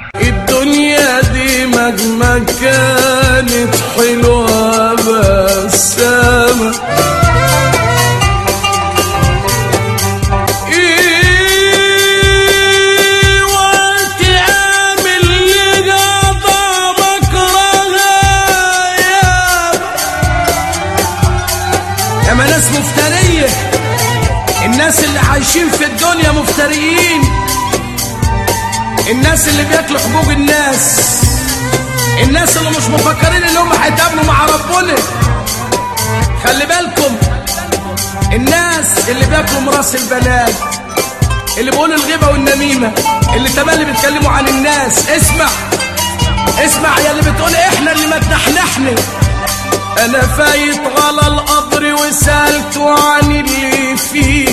الدنيا دي مهما كانت حلوة بسامة إيه وقت قابل لقضى بكرهها يا ياما ناس مفترية الناس اللي عايشين في الدنيا مفتريين الناس اللي بياكلوا حقوق الناس الناس اللي مش مفكرين ان هم هيتقابلوا مع ربنا خلي بالكم الناس اللي بياكلوا مراس البنات اللي بيقولوا الغيبة والنميمة اللي تملي بيتكلموا عن الناس اسمع اسمع يا اللي بتقول احنا اللي متنحنحنا انا فايت على القبر وسألت عن اللي فيه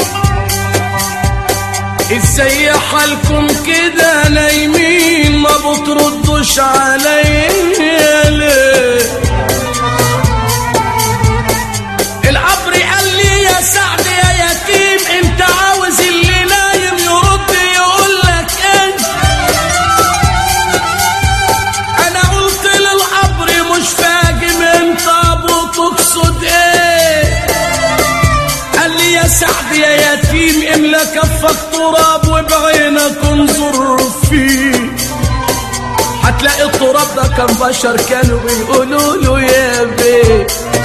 ازاي حالكم كده نايمين ما بتردوش عليا ليه القبر قال لي يا سعد يا يتيم انت عاوز اللي نايم يرد يقول لك انت انا قلت للقبر مش فاهم انت ابو تقصد ايه قال لي يا سعد يا يتيم املا كفك تراب وبعينك انظر فيه هتلاقي التراب ده كان بشر كانوا بيقولوا له يا بيه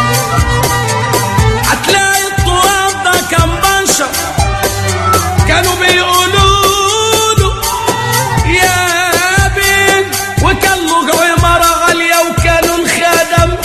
هتلاقي التراب ده كان بشر كانوا بيقولوا له يا بيه وكان له عمارة غالية وكانوا الخدم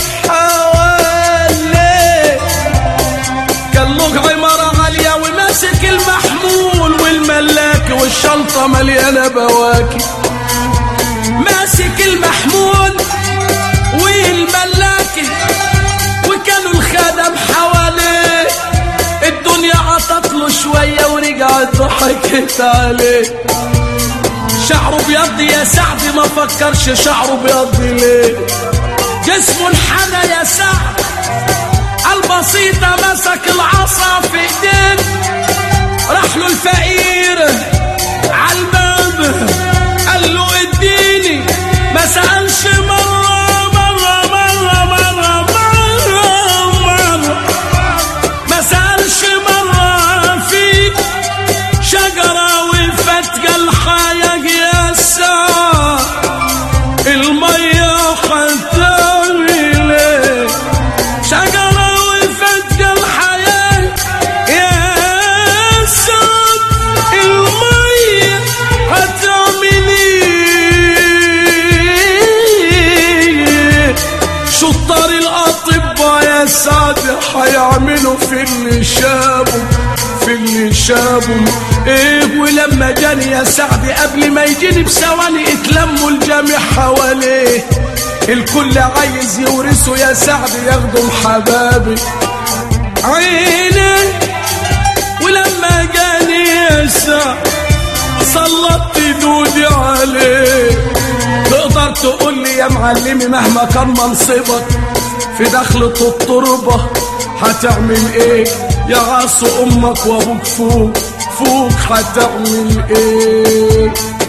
حواليه كان له عمارة غالية وماسك المحمول والملاك والشنطة مليانة بواكي ماسك المحمول والملاكي وكانوا الخدم حواليه الدنيا عطت له شوية ورجعت ضحكت عليه شعره بيض يا سعد ما فكرش شعره بيض ليه جسمه انحنى يا سعد البسيطة مسك العصا في ايديه راح له الفقير عالباب قال له اديني ما سألش مرة مرة مرة مرة مرة مرة ما سألش مرة في شجرة والفتقة الحياة يا سعد المية هتعمل ايه شجرة والفتقة الحياة يا سعد المية هتعمل ايه شطار الأطباء يا سعد هيعملوا في اللي شابوا في اللي شابوا ايه ولما جاني يا سعد قبل ما يجيني بثواني اتلموا الجميع حواليه الكل عايز يورثه يا سعد ياخدوا حبابي عيني ولما جاني يا سعد سلطت دودي عليه تقدر تقول لي يا معلمي مهما كان منصبك في دخلة التربة هتعمل ايه يا عاص امك وابوك فوق فوق هتعمل ايه